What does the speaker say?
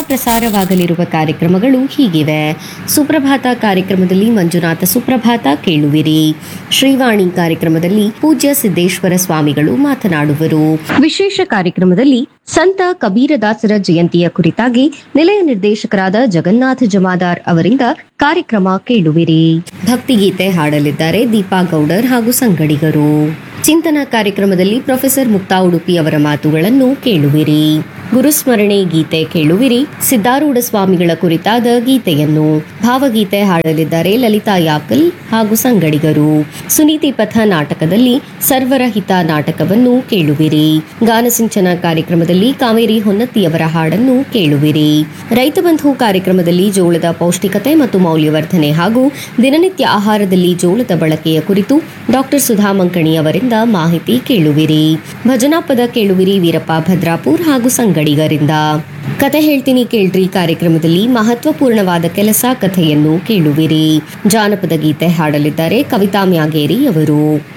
ಪ್ರಸಾರವಾಗಲಿರುವ ಕಾರ್ಯಕ್ರಮಗಳು ಹೀಗಿವೆ ಸುಪ್ರಭಾತ ಕಾರ್ಯಕ್ರಮದಲ್ಲಿ ಮಂಜುನಾಥ ಸುಪ್ರಭಾತ ಕೇಳುವಿರಿ ಶ್ರೀವಾಣಿ ಕಾರ್ಯಕ್ರಮದಲ್ಲಿ ಪೂಜ್ಯ ಸಿದ್ದೇಶ್ವರ ಸ್ವಾಮಿಗಳು ಮಾತನಾಡುವರು ವಿಶೇಷ ಕಾರ್ಯಕ್ರಮದಲ್ಲಿ ಸಂತ ಕಬೀರದಾಸರ ಜಯಂತಿಯ ಕುರಿತಾಗಿ ನಿಲಯ ನಿರ್ದೇಶಕರಾದ ಜಗನ್ನಾಥ ಜಮಾದಾರ್ ಅವರಿಂದ ಕಾರ್ಯಕ್ರಮ ಕೇಳುವಿರಿ ಭಕ್ತಿಗೀತೆ ಹಾಡಲಿದ್ದಾರೆ ದೀಪಾ ಗೌಡರ್ ಹಾಗೂ ಸಂಗಡಿಗರು ಚಿಂತನಾ ಕಾರ್ಯಕ್ರಮದಲ್ಲಿ ಪ್ರೊಫೆಸರ್ ಮುಕ್ತಾ ಉಡುಪಿ ಅವರ ಮಾತುಗಳನ್ನು ಕೇಳುವಿರಿ ಗುರುಸ್ಮರಣೆ ಗೀತೆ ಕೇಳುವಿರಿ ಸಿದ್ದಾರೂಢ ಸ್ವಾಮಿಗಳ ಕುರಿತಾದ ಗೀತೆಯನ್ನು ಭಾವಗೀತೆ ಹಾಡಲಿದ್ದಾರೆ ಲಲಿತಾ ಯಾಕಲ್ ಹಾಗೂ ಸಂಗಡಿಗರು ಸುನೀತಿ ಪಥ ನಾಟಕದಲ್ಲಿ ಸರ್ವರಹಿತ ನಾಟಕವನ್ನು ಕೇಳುವಿರಿ ಗಾನಸಿಂಚನ ಕಾರ್ಯಕ್ರಮದಲ್ಲಿ ಕಾವೇರಿ ಹೊನ್ನತ್ತಿಯವರ ಹಾಡನ್ನು ಕೇಳುವಿರಿ ರೈತ ಬಂಧು ಕಾರ್ಯಕ್ರಮದಲ್ಲಿ ಜೋಳದ ಪೌಷ್ಟಿಕತೆ ಮತ್ತು ಮೌಲ್ಯವರ್ಧನೆ ಹಾಗೂ ದಿನನಿತ್ಯ ಆಹಾರದಲ್ಲಿ ಜೋಳದ ಬಳಕೆಯ ಕುರಿತು ಡಾಕ್ಟರ್ ಸುಧಾ ಮಂಕಣಿ ಅವರಿಂದ ಮಾಹಿತಿ ಕೇಳುವಿರಿ ಭಜನಾ ಪದ ಕೇಳುವಿರಿ ವೀರಪ್ಪ ಭದ್ರಾಪುರ್ ಹಾಗೂ ಸಂಗಡಿಗರಿಂದ ಕತೆ ಹೇಳ್ತೀನಿ ಕೇಳ್ರಿ ಕಾರ್ಯಕ್ರಮದಲ್ಲಿ ಮಹತ್ವಪೂರ್ಣವಾದ ಕೆಲಸ ಕಥೆಯನ್ನು ಕೇಳುವಿರಿ ಜಾನಪದ ಗೀತೆ ಹಾಡಲಿದ್ದಾರೆ ಕವಿತಾ ಮ್ಯಾಗೇರಿ ಅವರು